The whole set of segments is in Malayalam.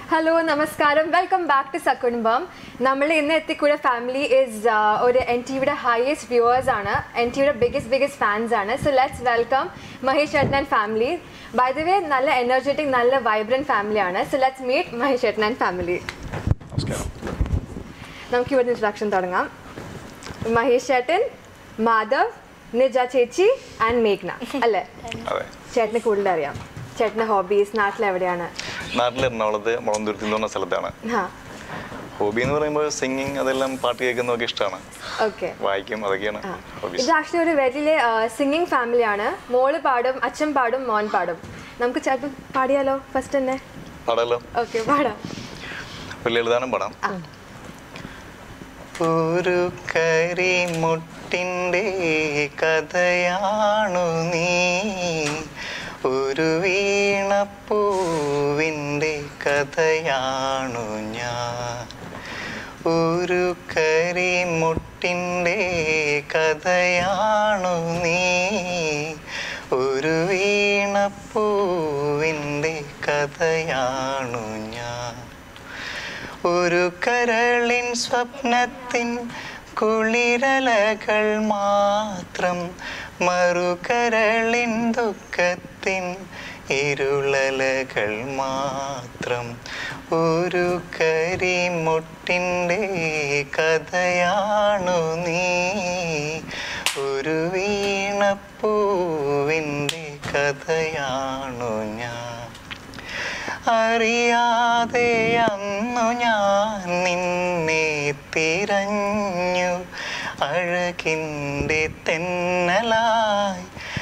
ഹലോ നമസ്കാരം വെൽക്കം ബാക്ക് ടു സക്കുടുംബം നമ്മൾ ഇന്ന് എത്തിക്കൂടെ ഫാമിലി ഇസ് ഒരു എൻ ടിവിയുടെ ഹയസ്റ്റ് വ്യൂവേഴ്സ് ആണ് എൻ ടിവിയുടെ ബിഗസ്റ്റ് ബിഗസ്റ്റ് ഫാൻസ് ആണ് സോ ലെറ്റ്സ് വെൽക്കം മഹേഷ് ചേട്ടൻ and family by the way നല്ല എനർജറ്റിക് നല്ല വൈബ്രന്റ് ഫാമിലിയാണ് സോ ലെറ്റ്സ് മീറ്റ് മഹേഷ് ചേട്ടൻ ആൻഡ് ഫാമിലി നമസ്കാരം നമുക്ക് ഇവിടെ ഇൻട്രൊഡക്ഷൻ തുടങ്ങാം മഹേഷ് ചേട്ടൻ മാധവ് നിജ ചേച്ചി ആൻഡ് മേഘ്ന അല്ലേ അതെ ചേട്ടന് കൂടുതൽ അറിയാം ചേട്ടൻ്റെ ഹോബീസ് നാട്ടിലെവിടെയാണ് നാട്ടിൽ എറണാകുളത്ത് മുളന്തുരുത്തി എന്ന് പറഞ്ഞ സ്ഥലത്താണ് ആ ഹോബി എന്ന് പറയുമ്പോൾ സിംഗിങ് അതെല്ലാം പാട്ട് കേൾക്കുന്നതൊക്കെ ഇഷ്ടമാണ് ഓക്കെ വായിക്കും അതൊക്കെയാണ് ആ. ഹോബീസ് ഇത് ആക്ച്വലി ഒരു വലിയ സിംഗിങ് ഫാമിലിയാണ് മോള് പാടും അച്ഛൻ പാടും മോൻ പാടും നമുക്ക് ചിലപ്പോൾ പാടിയാലോ ഫസ്റ്റ് തന്നെ പാടാലോ ഓക്കെ പാടാം ഒരു ലളിതാനം പാടാം ആ. ഒരു കരിമുട്ടിൻ്റെ കഥയാണു നീ ഒരു വീണപ്പൂവിൻ്റെ കഥയാണു ഞാൻ ഒരു കരിമുട്ടിൻ്റെ കഥയാണു നീ ഒരു വീണപ്പൂവിൻ്റെ കഥയാണു ഞാൻ ഒരു കരളിൻ സ്വപ്നത്തിൻ കുളിരലകൾ മാത്രം മറുകരളിൻ ദുഃഖത്തിൻ ഇരുളലകൾ മാത്രം ഒരു കരിമുട്ടിൻ്റെ കഥയാണു നീ ഒരു വീണപ്പൂവിൻ്റെ കഥയാണു ഞാൻ അറിയാതെ അന്നു ഞാൻ നിന്നെ തിരഞ്ഞു അഴകിൻ്റെ തെന്നലായി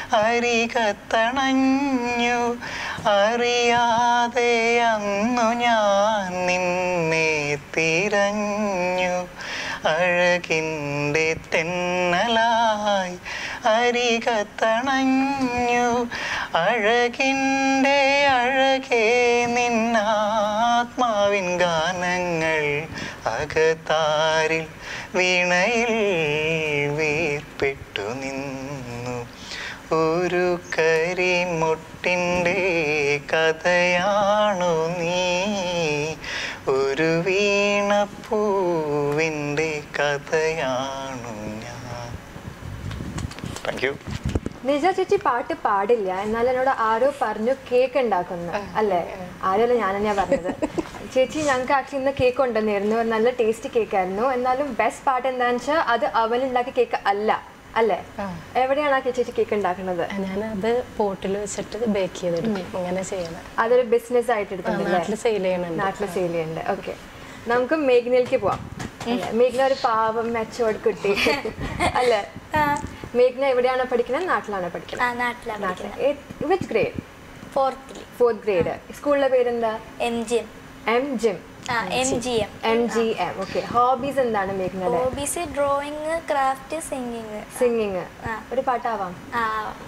അരികത്തണഞ്ഞു അറിയാതെ അന്നു ഞാൻ നിന്നെ തിരഞ്ഞു അഴകിൻ്റെ തെന്നലായി അരികത്തണഞ്ഞു അഴകിൻ്റെ അഴകേ നിന്നാത്മാവിൻ ഗാനങ്ങൾ അകത്താരിൽ വീണയിൽ വീർപ്പെട്ടു നിന്നു ഒരു കരിമുട്ടിൻ്റെ കഥയാണു നീ ഒരു വീണപ്പൂവിൻ്റെ കഥയാണു ഞാൻ താങ്ക് യു നിജ ചേച്ചി പാട്ട് പാടില്ല എന്നാൽ എന്നോട് ആരോ പറഞ്ഞു കേക്ക് ഉണ്ടാക്കുന്നു അല്ലേ ആരല്ല ഞാൻ തന്നെയാ പറഞ്ഞത് ചേച്ചി ഞങ്ങൾക്ക് ആക്ച്വലി ഇന്ന് കേക്ക് കൊണ്ടുവന്നിരുന്നു നല്ല ടേസ്റ്റി കേക്ക് ആയിരുന്നു എന്നാലും ബെസ്റ്റ് പാട്ട് എന്താണെന്ന് വെച്ചാൽ അത് അവനുണ്ടാക്കിയ കേക്ക് അല്ല അല്ലേ എവിടെയാണ് ആ ചേച്ചി കേക്ക് ഉണ്ടാക്കുന്നത് ഞാനത് പോട്ടിൽ വെച്ചിട്ട് ബേക്ക് ചെയ്തെടുക്കും അങ്ങനെ ചെയ്യണം അതൊരു ബിസിനസ് ആയിട്ട് എടുക്കുന്നുണ്ട് നാട്ടിൽ സെയിൽ ചെയ്യണുണ്ട് നാട്ടിൽ സെയിൽ ചെയ്യുന്നുണ്ട് ഓക്കെ നമുക്ക് മേഘ്നയിലേക്ക് പോവാം അല്ലേ? മേഘ്ന ഒരു പാവം മെച്ചോട് കുട്ടി അല്ലേ മേഘ്ന എവിടെയാണ് പഠിക്കുന്നത് നാട്ടിലാണ് പഠിക്കുന്നത് ആ നാട്ടിലാണ് നാട്ടിൽ വിച്ച് ഗ്രേഡ് ഫോർത്തിൽ ഫോർത്ത് ഗ്രേഡ് സ്കൂളിലെ പേരെന്താ എം ജി എം എം ജിം ആ M G M M G M okay hobbies എന്താണ് മേഘ്നയുടെ hobbies drawing craft singing singing ആ. ഒരു പാട്ടാവാം ആ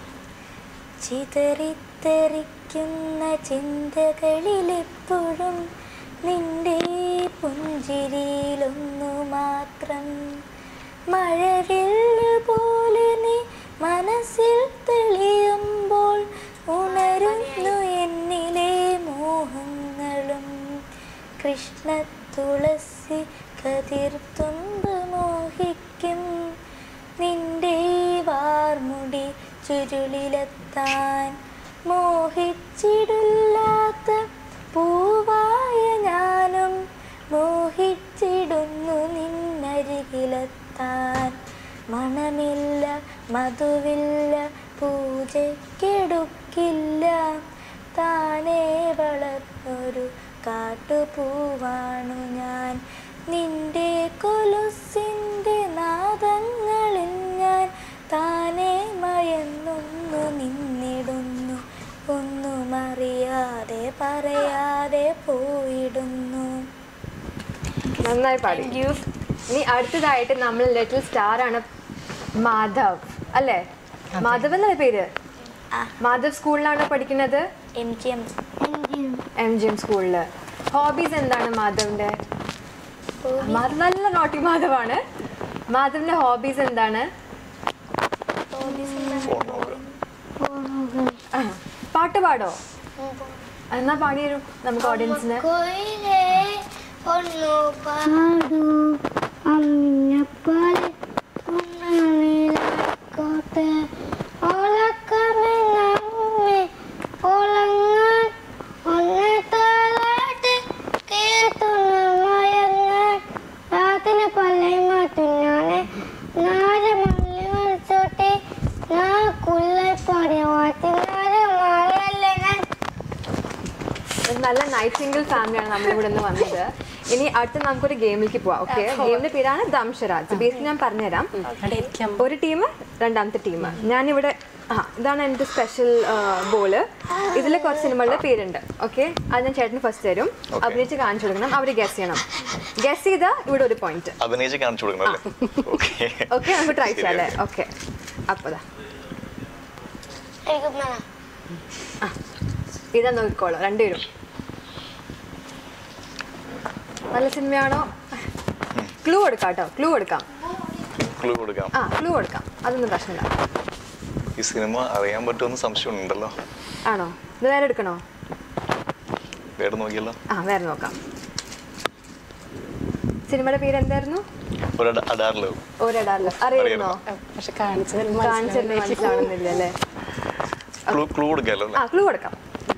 ചിതറിത്തെറിക്കുന്ന ചിന്തകളിലെപ്പോഴും നിന്റെ പുഞ്ചിരിയിലൊന്നു മാത്രം മഴവില്ല് പോലെ നീ മനസ്സിൽ തെളിയുമ്പോൾ ഉണരുന്നു എന്നിലെ മോഹങ്ങളും കൃഷ്ണ തുളസി കതിർത്തുമ്പ് മോഹിക്കും നിന്റെ വാർമുടി ചുരുളിലെത്താൻ മോഹിച്ചിടില്ലാത്ത പൂവായ ഞാനും മോഹിച്ചിടുന്നു നിന്നരികിലെത്താൻ മണമില്ല മധുവില്ല പൂജയ്ക്കെടുക്കില്ല താനേ വളർന്നൊരു കാട്ടുപൂവാണു ഞാൻ നിന്റെ കൊലുസിൻ്റെ നാദങ്ങളിൽ ഞാൻ താനേ മയന്നൊന്നു നിന്നിടുന്നു ഒന്നും അറിയാതെ പറയാതെ പോയിടുന്നു നന്നായി പാടി ഇനി അടുത്തതായിട്ട് നമ്മൾ ലിറ്റിൽ സ്റ്റാർ ആണ് മാധവ് അല്ലേ മാധവ് എന്നല്ലേ പേര് ആ. മാധവ് സ്കൂളിലാണ് പഠിക്കുന്നത് M G M M G M സ്കൂളില് ഹോബീസ് എന്താണ് മാധവിന്റെ മാധവ് നല്ല നോട്ടി മാധവാണ് മാധവിന്റെ ഹോബീസ് എന്താണ് ഫോൺ നോക്കുക ആ, പാട്ട് പാടോ എന്നാ പാടി തരൂ നമുക്ക് ഓഡിയൻസിന് कोयले ഒന്നു പാടൂ അമ്മിഞ്ഞപ്പാല് ഉണ്ണാനിലാക്കോട്ടെ ഓലക്കമ്മിങ്ങമ്മി ഓളങ്ങാൻ ഒന്ന് താലാട്ട് കേട്ടുന്ന മയങ്ങാൻ രാത്രി പല്ലയും മാറ്റുന്നാണ് നാല് മല്ലി മറിച്ചോട്ടെ നാ കുള്ളി പടി മാറ്റി നാല് മാലയല്ലേ ഞാൻ ഒരു നല്ല നൈറ്റ് സിംഗിൾ ഫാമിലിയാണ് നമ്മൾ ഇവിടെ നിന്ന് വന്നത് ഇനി അടുത്ത് നമുക്കൊരു ഗെയിമിലേക്ക് പോവാം ഓക്കെ ഗെയിമിന്റെ പേരാണ് ദംഷരാജ് ബേസിക്കലി ഞാൻ പറഞ്ഞുതരാം അവിടെ ഇരിക്കാം ഒരു ടീം രണ്ടാമത്തെ ടീം ഞാനിവിടെ ആ ഇതാണ് എൻ്റെ സ്പെഷ്യൽ ബോള് ഇതിൽ കുറച്ച് സിനിമകളുടെ പേരുണ്ട് ഓക്കെ അത് ഞാൻ ചേട്ടന് ഫസ്റ്റ് തരും Okay. അഭിനയിച്ച് കാണിച്ചു കൊടുക്കണം അവർ ഗസ് ചെയ്യണം ഗസ് ചെയ്താൽ ഇവിടെ ഒരു പോയിന്റ് അഭിനയിച്ച് കാണിച്ചു കൊടുക്കണം അല്ലേ ഓക്കെ ഓക്കെ നമുക്ക് ട്രൈ ചെയ്യാം അല്ലേ ഓക്കെ അപ്പതാ എനിക്ക് വേണം ഇതാ നോക്കിക്കോളൂ രണ്ടുപേരും നല്ല സിനിമയാണോ ക്ലൂ കൊടുക്കാം കേട്ടോ ക്ലൂ കൊടുക്കാം ക്ലൂ കൊടുക്കാം ആ ക്ലൂ കൊടുക്കാം അതൊന്നും പ്രശ്നമില്ല ഈ സിനിമ അറിയാൻ പറ്റുമെന്ന് സംശയമുണ്ടല്ലോ ആണോ ഇത് വേറെ എടുക്കണോ വേറെ നോക്കിയല്ലോ ആ വേറെ നോക്കാം സിനിമയുടെ പേര് എന്തായിരുന്നു ഒരു അട- അടാറിലോ ഒരിടാറില്ല അറിയുന്നോ പക്ഷെ കാണിച്ചതിൽ കാണിച്ചിരുന്നു മനസ്സിലാവുന്നില്ല അല്ലേ ക്ലൂ ക്ലൂ കൊടുക്കാമല്ലോ ആ അല്ലേ ക്ലൂ കൊടുക്കാം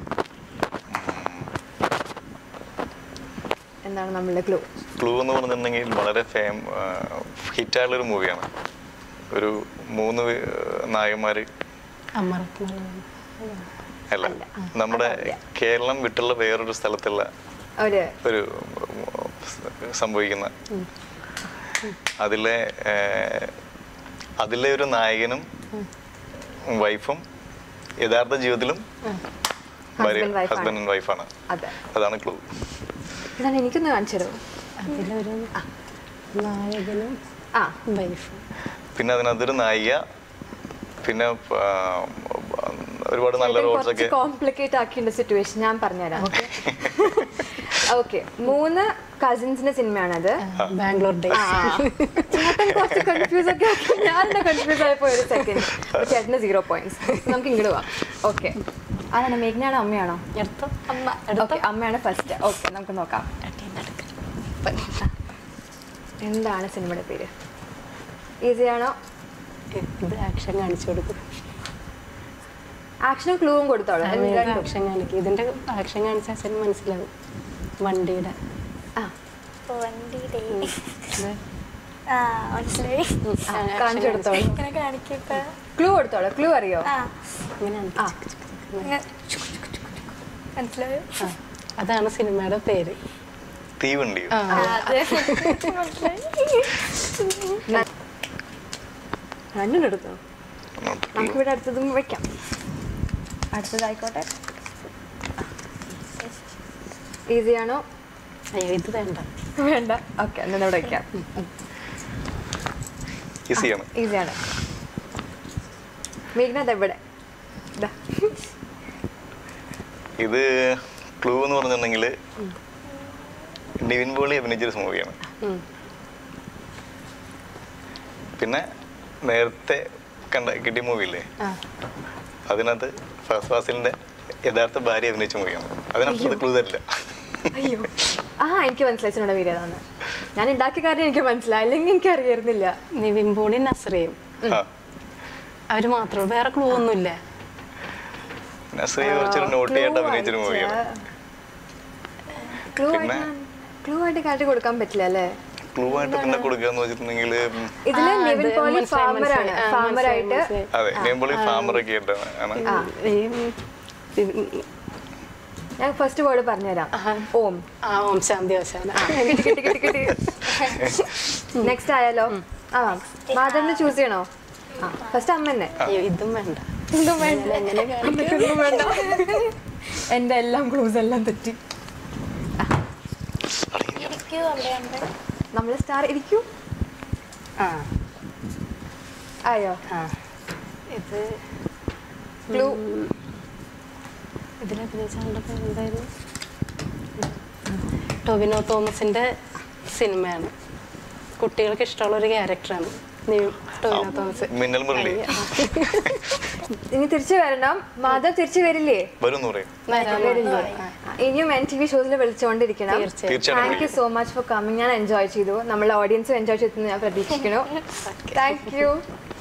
എന്താണ് നമ്മളുടെ ക്ലൂ ക്ലൂ എന്ന് പറഞ്ഞിട്ടുണ്ടെങ്കിൽ വളരെ ഫേം ഹിറ്റായുള്ള ഒരു മൂവിയാണ് ഒരു മൂന്ന് പേ- നായകന്മാര് അമർത്തുന്നത് അല്ല നമ്മുടെ കേരളം വിട്ടുള്ള വേറൊരു സ്ഥലത്തുള്ള ഒരു ഒരു ഉം, സംഭവിക്കുന്ന അതിലെ ഏർ, അതിലെ ഒരു നായകനും വൈഫും യഥാർത്ഥ ജീവിതത്തിലും Husband, wife ആണ്. ഹസ്ബൻഡ് ആൻഡ് വൈഫാണ് അതെ അതാണ് ക്ലൂ ഇതാണ് എനിക്കൊന്ന് കാണിച്ചു തരുമോ അതിലൊരു നായകനും ആ വൈഫും പിന്നെ അതിനകത്തൊരു നായിക പിന്നെ ആ, ഒരുപാട് നല്ല ചേട്ടൻ റോൾസ് കുറച്ച് ഒക്കെ കോംപ്ലിക്കേറ്റ് ആക്കിയ സിറ്റുവേഷൻ ഞാൻ പറഞ്ഞുതരാം ഓക്കെ ഓക്കെ മൂന്ന് കസിൻസിന്റെ സിനിമയാണത് ബാംഗ്ലൂർ ആ ഡേയ്സ് ചേട്ടൻ കുറച്ച് കൺഫ്യൂസ് ഒക്കെ ആക്കി ഞാൻ കൺഫ്യൂസ് ആയി പോയ ഒരു സെക്കൻഡ് ചേട്ടന് സീറോ പോയിന്റ്സ് നമുക്ക് ഇങ്ങോട്ട് പോവാം ഓക്കെ അതാണ് മേഘ്നയാണോ അമ്മയാണോ എടുത്തോ അമ്മ ഓക്കെ എടുത്തോ അമ്മയാണ് ഫസ്റ്റ് ഓക്കെ നമുക്ക് നോക്കാം എന്താണ് സിനിമയുടെ പേര് ഈസി ആണോ ഇത് ആക്ഷൻ കാണിച്ചു കൊടുക്കും ആക്ഷനും ക്ലൂവും കൊടുത്തോളൂ രണ്ടും. ആക്ഷൻ കാണിക്കും ഇതിന്റെ ആക്ഷൻ കാണിച്ചാൽ ശരി മനസ്സിലാവും വണ്ടിയുടെ ആ വണ്ടിയുടെ ഇത് ആ മനസ്സിലായി ആ, കാണിച്ചു കൊടുത്തോളൂ ഇങ്ങനെ കാണിക്കപ്പ ക്ലൂ കൊടുത്തോളൂ ക്ലൂ അറിയോ ആ ഇങ്ങനെയാണ് ആ ഇങ്ങനെ ചുക്ക് ചുക്ക് ചുക്ക് ചുക്ക്. മനസ്സിലായോ ആ, അതാണ് സിനിമയുടെ പേര് തീവണ്ടിയോ ആ ആ, അതെ മനസ്സിലായി രണ്ടും എടുത്തോ നോട്ട് നമുക്ക് ഇവിടെ അടുത്തതും വെക്കാം അടുത്തതായിക്കോട്ടെ ഈസി ആണോ അയ്യോ ഇത് വേണ്ട വേണ്ട ഓക്കെ എന്നാൽ ഇവിടെ വെക്കാം ഈസിയാണ് ഈസിയാണ് മേഘ്നാഥ് എവിടെ ദാ. ഇത് ക്ലൂ എന്ന് പറഞ്ഞിട്ടുണ്ടെങ്കിൽ നിവിൻ പോളി അഭിനയിച്ചൊരു മൂവിയാണ് ഉം. പിന്നെ നേരത്തെ കണ്ട കിട്ടിയ മൂവിയില്ലേ ആ അതിനകത്ത് ഫഹദ് ഫാസിലിന്റെ യഥാർത്ഥ ഭാര്യ അഭിനയിച്ച മൂവിയാണ് അതിനപ്പുറത്ത് ക്ലൂ തരില്ല അയ്യോ ആ എനിക്ക് മനസ്സിലായി സിനിമയുടെ പേര് ഏതാന്ന് ഞാൻ ഉണ്ടാക്കിയ കാര്യം എനിക്ക് മനസ്സിലായി അല്ലെങ്കിൽ എനിക്ക് അറിയായിരുന്നില്ല നിവിൻ പോളി നസ്രിയും ആ അവര് മാത്രമേ വേറെ ക്ലൂ ഒന്നുമില്ല നസ്രിയ കുറച്ചൊരു നോട്ട് ചെയ്യായിട്ട് അഭിനയിച്ചൊരു മൂവിയാണ് ക്ലൂ പിന്നെ? ആയിട്ട് ക്ലൂ ആയിട്ട് കാട്ടി കൊടുക്കാൻ പറ്റില്ല അല്ലേ ക്ലൂ ആയിട്ട് പിന്നെ കൊടുക്കാന്ന് വെച്ചിട്ടുണ്ടെങ്കിൽ ഇതില് ആ, നിവിൻ അത് പോളി മനസ്സിലായി, ഫാമർ ആണ് മനസ്സിലായി. ആ, ഫാമർ മനസ്സിലായി, ആയിട്ട് മനസ്സിലായി. അതെ നിവിൻ പോളി ഫാമർ ഒക്കെ ആയിട്ടാണ് ആണ് ആ. ഈ ഈ- ഞാൻ ഫസ്റ്റ് വേർഡ് പറഞ്ഞുതരാം ഓം ആ ഓം ശാന്തി അവസാന കിട്ടി കിട്ടി കിട്ടി കിട്ടി നെക്സ്റ്റ് ആയാലോ ആ മാധവന് ചൂസ് ചെയ്യണോ ആ ഫസ്റ്റ് അമ്മ തന്നെ അയ്യോ ഇതും വേണ്ട ഒന്നും വേണ്ട എങ്ങനെ കാണിക്കും? എനിക്കൊന്നും വേണ്ട എന്റെ എല്ലാം ക്ലൂസ് എല്ലാം തെറ്റി ഇരിക്കൂ അവിടെ അവിടെ നമ്മൾ സ്റ്റാർ ഇരിക്കൂ ആ ആയോ ആ ഇത് ക്ലൂ ഇതിലഭിനയിച്ച ആളുടെ പേര് എന്തായിരുന്നു ടൊവിനോ തോമസിന്റെ സിനിമയാണ് കുട്ടികൾക്ക് ഇഷ്ടമുള്ള ഒരു ക്യാരക്ടറാണ് ടൊവിനോ തോമസ് മിന്നൽ മുരളി ഇനി തിരിച്ചു വരണം മാധവ് തിരിച്ചു വരില്ലേ വരും എന്ന് പറയും വരില്ലേ ഇനിയും എൻ ടി വി ഷോസിൽ വിളിച്ചുകൊണ്ടിരിക്കണം തീർച്ചയായും. തീർച്ചയായിട്ടും thank you so much for coming ഞാൻ എൻജോയ് ചെയ്തു നമ്മളെ ഓഡിയൻസും എൻജോയ് ചെയ്തെന്ന് ഞാൻ പ്രതീക്ഷിക്കുന്നു താങ്ക് യു